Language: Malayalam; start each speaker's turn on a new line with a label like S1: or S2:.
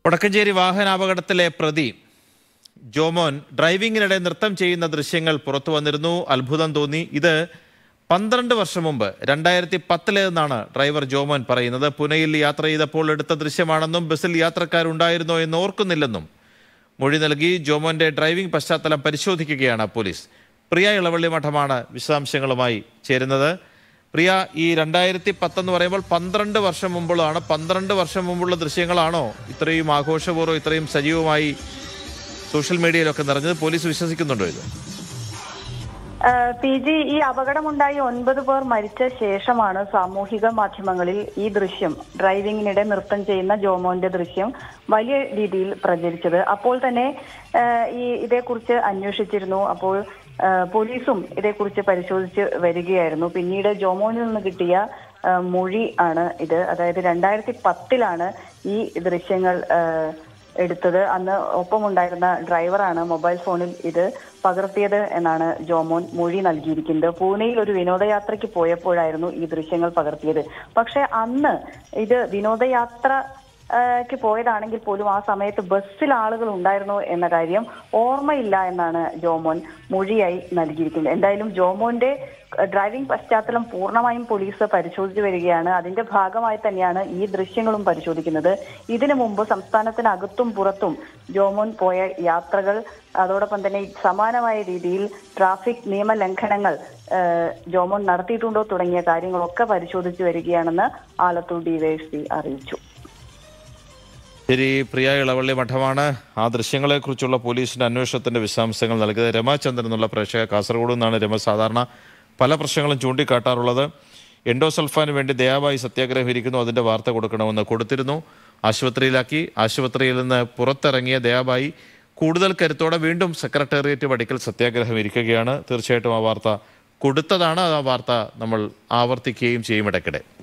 S1: വടക്കഞ്ചേരി വാഹനാപകടത്തിലെ പ്രതി ജോമോൻ ഡ്രൈവിംഗിനിടെ നൃത്തം ചെയ്യുന്ന ദൃശ്യങ്ങൾ പുറത്തു വന്നിരുന്നു അത്ഭുതം തോന്നി ഇത് പന്ത്രണ്ട് വർഷം മുമ്പ് രണ്ടായിരത്തി പത്തിലേതെന്നാണ് ഡ്രൈവർ ജോമോൻ പറയുന്നത് പുനെയിൽ യാത്ര ചെയ്തപ്പോൾ എടുത്ത ദൃശ്യമാണെന്നും ബസ്സിൽ യാത്രക്കാരുണ്ടായിരുന്നോ എന്ന് ഓർക്കുന്നില്ലെന്നും മൊഴി നൽകി ജോമോന്റെ ഡ്രൈവിംഗ് പശ്ചാത്തലം പരിശോധിക്കുകയാണ് പോലീസ് പ്രിയ ഇളവള്ളി മഠമാണ് വിശദാംശങ്ങളുമായി ചേരുന്നത് പ്രിയ ഈ രണ്ടായിരത്തി പത്തെന്ന് പറയുമ്പോൾ പന്ത്രണ്ട് വർഷം മുമ്പുള്ളതാണ് പന്ത്രണ്ട് വർഷം മുമ്പുള്ള ദൃശ്യങ്ങളാണോ ഇത്രയും ആഘോഷപൂർവ്വം ഇത്രയും സജീവമായി സോഷ്യൽ മീഡിയയിലൊക്കെ നിറഞ്ഞത് പോലീസ് വിശ്വസിക്കുന്നുണ്ടോ ഇത്
S2: ഏഹ് പി ജി ഈ അപകടമുണ്ടായി ഒൻപത് പേർ മരിച്ച ശേഷമാണ് സാമൂഹിക മാധ്യമങ്ങളിൽ ഈ ദൃശ്യം ഡ്രൈവിംഗിനിടെ നൃത്തം ചെയ്യുന്ന ജോമോന്റെ ദൃശ്യം വലിയ രീതിയിൽ പ്രചരിച്ചത് അപ്പോൾ തന്നെ ഏഹ് ഈ ഇതേക്കുറിച്ച് അന്വേഷിച്ചിരുന്നു അപ്പോൾ ഏഹ് പോലീസും ഇതേക്കുറിച്ച് പരിശോധിച്ച് വരികയായിരുന്നു പിന്നീട് ജോമോനിൽ നിന്ന് കിട്ടിയ ഏഹ് മൊഴി ആണ് ഇത് അതായത് രണ്ടായിരത്തി പത്തിലാണ് ഈ ദൃശ്യങ്ങൾ ഏഹ് എടുത്തത് അന്ന് ഒപ്പമുണ്ടായിരുന്ന ഡ്രൈവറാണ് മൊബൈൽ ഫോണിൽ ഇത് പകർത്തിയത് എന്നാണ് ജോമോൻ മൊഴി നൽകിയിരിക്കുന്നത് പൂനെയിൽ ഒരു വിനോദയാത്രയ്ക്ക് പോയപ്പോഴായിരുന്നു ഈ ദൃശ്യങ്ങൾ പകർത്തിയത് പക്ഷെ അന്ന് ഇത് വിനോദയാത്ര ക്ക് പോയതാണെങ്കിൽ പോലും ആ സമയത്ത് ബസ്സിൽ ആളുകൾ ഉണ്ടായിരുന്നോ എന്ന കാര്യം ഓർമ്മയില്ല എന്നാണ് ജോമോൻ മൊഴിയായി നൽകിയിരിക്കുന്നത് എന്തായാലും ജോമോന്റെ ഡ്രൈവിംഗ് പശ്ചാത്തലം പൂർണ്ണമായും പോലീസ് പരിശോധിച്ചു വരികയാണ് അതിന്റെ ഭാഗമായി തന്നെയാണ് ഈ ദൃശ്യങ്ങളും പരിശോധിക്കുന്നത് ഇതിനു മുമ്പ് സംസ്ഥാനത്തിനകത്തും പുറത്തും ജോമോൻ പോയ യാത്രകൾ അതോടൊപ്പം തന്നെ സമാനമായ രീതിയിൽ ട്രാഫിക് നിയമലംഘനങ്ങൾ ഏഹ്, ജോമോൻ നടത്തിയിട്ടുണ്ടോ തുടങ്ങിയ കാര്യങ്ങളൊക്കെ പരിശോധിച്ചു വരികയാണെന്ന് ആലത്തൂർ ഡിവൈഎസ്പി അറിയിച്ചു
S1: ശരി പ്രിയ ഇളവള്ളി മഠമാണ് ആ ദൃശ്യങ്ങളെക്കുറിച്ചുള്ള പോലീസിന്റെ അന്വേഷണത്തിന്റെ വിശദാംശങ്ങൾ നൽകിയത് രമാചന്ദ്രൻ എന്നുള്ള പ്രേക്ഷക കാസർഗോഡ് നിന്നാണ് രമ സാധാരണ പല പ്രശ്നങ്ങളും ചൂണ്ടിക്കാട്ടാറുള്ളത് എൻഡോസൾഫാന് വേണ്ടി ദയാവായി സത്യാഗ്രഹം ഇരിക്കുന്നു അതിന്റെ വാർത്ത കൊടുക്കണമെന്ന് കൊടുത്തിരുന്നു ആശുപത്രിയിലാക്കി ആശുപത്രിയിൽ നിന്ന് പുറത്തിറങ്ങിയ ദയാബായി കൂടുതൽ കരുത്തോടെ വീണ്ടും സെക്രട്ടേറിയറ്റ് പടിക്കൽ സത്യാഗ്രഹം ഇരിക്കുകയാണ് തീർച്ചയായിട്ടും ആ വാർത്ത കൊടുത്തതാണ് ആ വാർത്ത നമ്മൾ ആവർത്തിക്കുകയും ചെയ്യും ഇടയ്ക്കിടെ